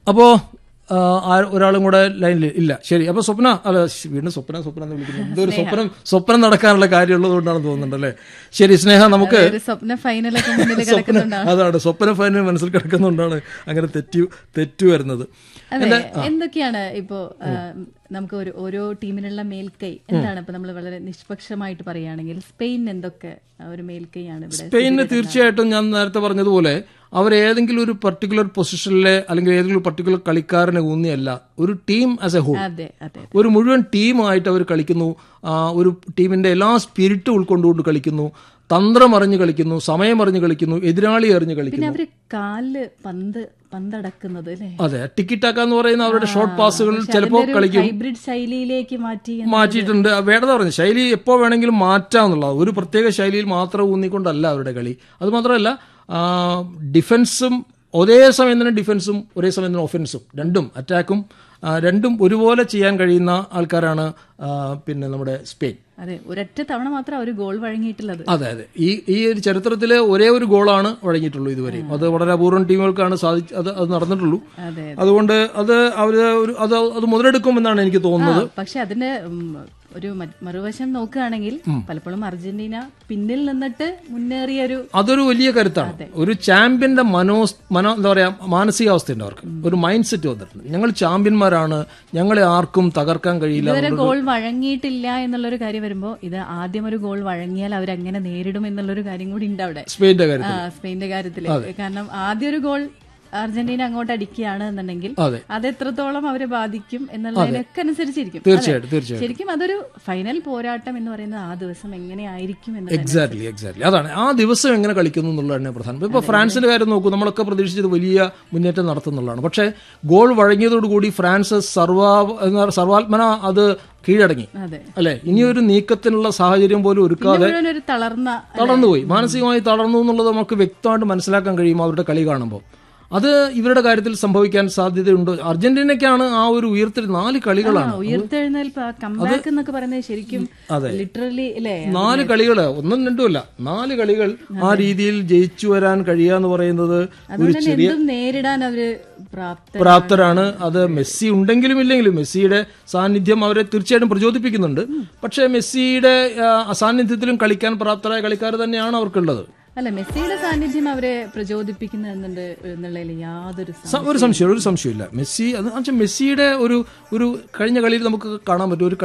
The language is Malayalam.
അപ്പോ ആ, ആ- ഒരാളും കൂടെ ലൈനിൽ ഇല്ല ശരി അപ്പൊ സ്വപ്ന അല്ല ശ്, വീണ്ടും സ്വപ്ന സ്വപ്ന എന്ന് വിളിക്കുന്നു എന്തൊരു സ്വപ്നം സ്വപ്നം നടക്കാനുള്ള കാര്യമുള്ളത് കൊണ്ടാണെന്ന് തോന്നുന്നുണ്ട് അല്ലേ ശരി സ്നേഹ നമുക്ക് ഒരു സ്വപ്ന ഫൈനലൊക്കെ മുന്നിൽ സ്വപ്നം കിടക്കുന്നുണ്ടാവും അതാണ് സ്വപ്ന ഫൈനൽ മനസ്സിൽ കിടക്കുന്നുകൊണ്ടാണ് അങ്ങനെ തെറ്റു തെറ്റു വരുന്നത് അതെ എന്തൊക്കെയാണ് ഇപ്പോ ആ, നമുക്ക് ഒരു ഓരോ ടീമിനുള്ള മേൽക്കൈ എന്താണ് ഇപ്പൊ നമ്മൾ വളരെ നിഷ്പക്ഷമായിട്ട് പറയുകയാണെങ്കിൽ സ്പെയിൻ എന്തൊക്കെ ആ, ഒരു മേൽക്കൈയാണ് ഇവിടെ സ്പെയിനിന് തീർച്ചയായിട്ടും ഞാൻ നേരത്തെ പറഞ്ഞതുപോലെ അവർ ഏതെങ്കിലും ഒരു പർട്ടിക്കുലർ പൊസിഷനിലെ അല്ലെങ്കിൽ ഏതെങ്കിലും ഒരു പർട്ടിക്കുലർ കളിക്കാരനെ ഊന്നിയല്ല ഒരു ടീം ആസ് എ ഹോൾ അതെ അതെ ഒരു മുഴുവൻ ടീമായിട്ട് അവർ കളിക്കുന്നു ആ, ഒരു ടീമിന്റെ എല്ലാ സ്പിരിറ്റും ഉൾക്കൊണ്ടുകൊണ്ട് കളിക്കുന്നു തന്ത്രം അറിഞ്ഞ് കളിക്കുന്നു സമയം അറിഞ്ഞ് കളിക്കുന്നു എതിരാളി അറിഞ്ഞ് കളിക്കുന്നു പിന്നെ അവര് കാല് പന്ത് പന്തടക്കുന്നത് അല്ലേ അതെ ടിക്കിറ്റാക്ക എന്ന് പറയുന്ന അവരുടെ ഷോർട്ട് പാസുകൾ ചിലപ്പോൾ കളിക്കും ഹൈബ്രിഡ് ശൈലിയിലേക്ക് മാറ്റി മാറ്റിയിട്ടുണ്ട് വേണ്ടത് പറഞ്ഞു ശൈലി എപ്പോൾ വേണമെങ്കിലും മാറ്റാമെന്നുള്ളത് ഒരു പ്രത്യേക ശൈലിയിൽ മാത്രം ഊന്നിക്കൊണ്ടല്ല അവരുടെ കളി അത് മാത്രമല്ല ആ, ഡിഫൻസും ഒരേ സമയം തന്നെ ഡിഫൻസും ഒരേ സമയം തന്നെ ഒഫൻസും രണ്ടും അറ്റാക്കും ആ, രണ്ടും ഒരുപോലെ ചെയ്യാൻ കഴിയുന്ന ആൾക്കാരാണ് ആ, പിന്നെ നമ്മുടെ സ്പെയിൻ അതെ ഒരൊറ്റ തവണ മാത്രം ഒരു ഗോൾ വഴങ്ങിയിട്ടുള്ളത് അതെ അതെ ഈ ഈ ഒരു ചരിത്രത്തിലെ ഒരേ ഒരു ഗോളാണ് വഴങ്ങിയിട്ടുള്ളൂ ഇതുവരെ അത് വളരെ അപൂർവം ടീമുകൾക്കാണ് സാധിച്ച അത് അത് നടന്നിട്ടുള്ളൂ അതെ അതുകൊണ്ട് അത് അവര് ഒരു അത് അത് മുതലെടുക്കുമെന്നാണ് എനിക്ക് തോന്നുന്നത് പക്ഷെ അതിന്റെ ഉം, ഒരു മ- മറുവശം നോക്കുകയാണെങ്കിൽ പലപ്പോഴും അർജന്റീന പിന്നിൽ നിന്നിട്ട് മുന്നേറിയ ഒരു അതൊരു വലിയ കരുത്താണ് ഒരു ചാമ്പ്യന്റെ മനോ മനോ എന്താ പറയാ മാനസികാവസ്ഥയുണ്ട് അവർക്ക് ഒരു മൈൻഡ് സെറ്റ് വന്നിട്ടുണ്ട് ഞങ്ങൾ ചാമ്പ്യന്മാരാണ് ഞങ്ങളെ ആർക്കും തകർക്കാൻ കഴിയില്ല ഇതുവരെ ഗോൾ വഴങ്ങിയിട്ടില്ല എന്നുള്ളൊരു കാര്യം വരുമ്പോ ഇത് ആദ്യം ഒരു ഗോൾ വഴങ്ങിയാൽ അവരെങ്ങനെ നേരിടും എന്നുള്ളൊരു കാര്യം കൂടി ഉണ്ട് അവിടെ സ്പെയിന്റെ ആ കാര്യത്തിൽ സ്പെയിന്റെ കാര്യത്തില് കാരണം ആദ്യം ഒരു ഗോൾ അർജന്റീന അങ്ങോട്ട് അടിക്കുകയാണ് എന്നുണ്ടെങ്കിൽ അതെ അത് എത്രത്തോളം അവരെ ബാധിക്കും എന്നുള്ളതിനൊക്കെ അനുസരിച്ചിരിക്കും തീർച്ചയായിട്ടും തീർച്ചയായിട്ടും ശരിക്കും അതൊരു ഫൈനൽ പോരാട്ടം എന്ന് പറയുന്നത് ആ ദിവസം എങ്ങനെയായിരിക്കും എന്ന് എക്സാക്ട്ലി എക്സാക്ട്ലി അതാണ് ആ ദിവസം എങ്ങനെ കളിക്കുന്നു എന്നുള്ളതാണ് പ്രധാനം ഇപ്പൊ ഫ്രാൻസിന്റെ കാര്യം നോക്കൂ നമ്മളൊക്കെ പ്രതീക്ഷിച്ചത് വലിയ മുന്നേറ്റം നടത്തുന്നുള്ളതാണ് പക്ഷേ ഗോൾ വഴങ്ങിയതോടുകൂടി ഫ്രാൻസ് സർവാ എന്താ പറയുക, സർവാത്മന അത് കീഴടങ്ങി അതെ അല്ലെ ഇനിയൊരു നീക്കത്തിനുള്ള സാഹചര്യം പോലും ഒരുക്കാതെ മുഴുവൻ ഒരു തളർന്ന തളർന്നുപോയി മാനസികമായി തളർന്നു എന്നുള്ളത് നമുക്ക് വ്യക്തമായിട്ട് മനസ്സിലാക്കാൻ കഴിയും അവരുടെ കളി കാണുമ്പോൾ അത് ഇവരുടെ കാര്യത്തിൽ സംഭവിക്കാൻ സാധ്യതയുണ്ട് അർജന്റീനയ്ക്കാണ് ആ ഒരു ഉയർത്തിൽ നാല് കളികളാണ് ഉയർത്തെഴുന്നേൽപ്പ് കംബാക്ക് എന്നൊക്കെ പറയുന്നത് ശരിക്കും അതെ. ലിറ്ററലി അല്ലേ നാല് കളികൾ ഒന്നും രണ്ടുമല്ല നാല് കളികൾ ആ രീതിയിൽ ജയിച്ചു വരാൻ കഴിയാന്ന് പറയുന്നത് ഒരു അതുകൊണ്ട് തന്നെ എന്തും നേരിടാൻ അവര് പ്രാപ്ത പ്രാപ്തരാണ് അത് മെസ്സി ഉണ്ടെങ്കിലും ഇല്ലെങ്കിലും മെസ്സിയുടെ സാന്നിധ്യം അവരെ തീർച്ചയായിട്ടും പ്രചോദിപ്പിക്കുന്നുണ്ട് പക്ഷേ മെസ്സിയുടെ ആ, അസാന്നിധ്യത്തിലും കളിക്കാൻ പ്രാപ്തരായ കളിക്കാർ തന്നെയാണ് അവർക്കുള്ളത് അല്ല മെസ്സിയുടെ സാന്നിധ്യം അവരെ പ്രചോദിപ്പിക്കുന്നു എന്നുണ്ട് എന്നുള്ളതിൽ യാതൊരു സം- സ- ഒരു സംശയം ഒരു സംശയമില്ല മെസ്സി അത് എന്ന് വെച്ചാൽ മെസ്സിയുടെ ഒരു ഒരു കഴിഞ്ഞ കളിയിൽ നമുക്ക് കാണാൻ പറ്റും ഒരു